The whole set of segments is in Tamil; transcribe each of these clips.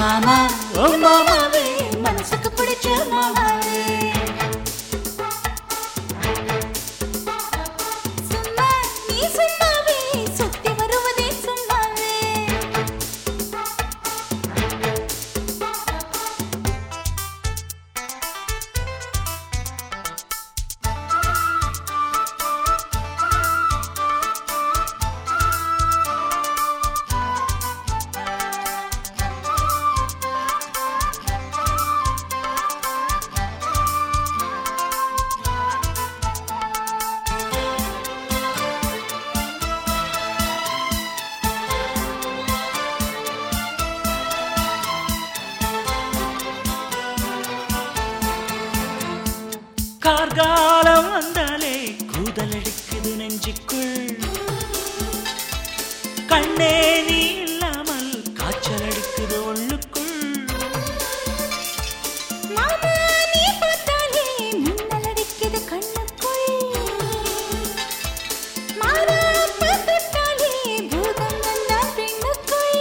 மாமா ஓ மாமாவே மனசுக்கு பிடிச்ச மாமாவே சும்மா நீ சும்மாவே சுத்தி வருவதே சும்மாவே கார்காலம் வந்தாலே கூதலடிக்குது நெஞ்சுக்குள் கண்ணே நீ இல்லாமல் காய்ச்சல் அடிக்குது உள்ளுக்குள் மாமா நீ பார்த்தாலே மின்னல் அடிக்குது கண்ணுக்குள் மாறாப்பு தொட்டாலே பூதம் வந்தா பெண்ணுக்குள்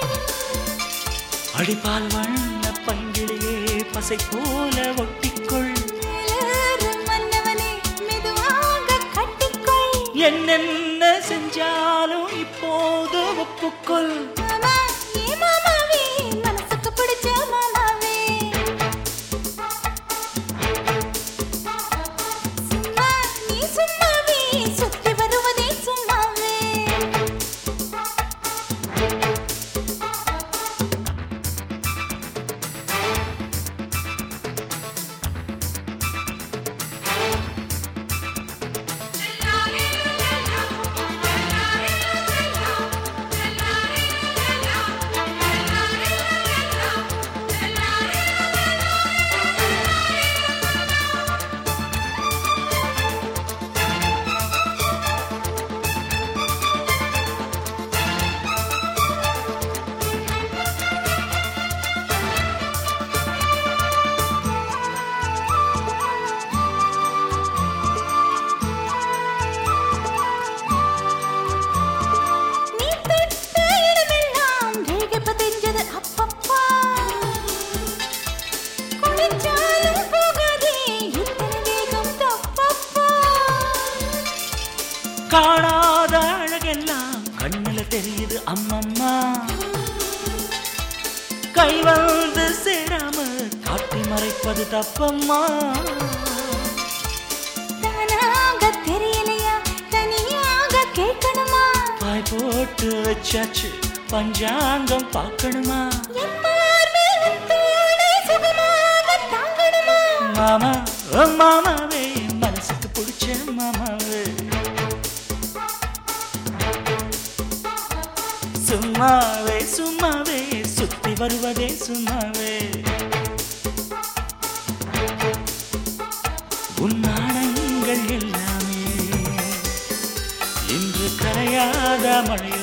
அடிப்பால் வண்ண பங்கிலேயே பசை போல ஒட்டிக்கொள் மேலேறும் மன்னவனே மெதுவாக கட்டிக்கொள் என்னென்ன செஞ்சாலும் இப்போது ஒப்புக்கொள் மாமா ஏ மாமாவே மனசுக்கு பிடிச்ச மாமாவே சும்மா நீ சும்மாவே சுத்தி வருவதே சும்மாவே நீ தொட்ட இடமெல்லாம் ரேகை பதிஞ்சது அப்பப்பா குளிச்சாலும் போகாதே இத்தனை வேகம் தப்பப்பா காணாத அழகெல்லாம் கண்ணுல தெரியுது அம்மம்மா கை வந்து சேராம காட்டி மறைப்பது தப்பம்மா தானாக தெரியலையா தனியாக கேட்கணுமா பாய் போட்டு வச்சாச்சு பஞ்சாங்கம் பார்க்கணுமா எம்மார் மேல் தோளை சுகமாக தாங்கணுமா மாமா ஓ மாமாவே மனசுக்கு பிடிச்ச மாமாவே சும்மாவே சும்மாவே சுத்தி வருவதே சும்மாவே உன் நாணங்கள் எல்லாமே இன்று கரையாத மழை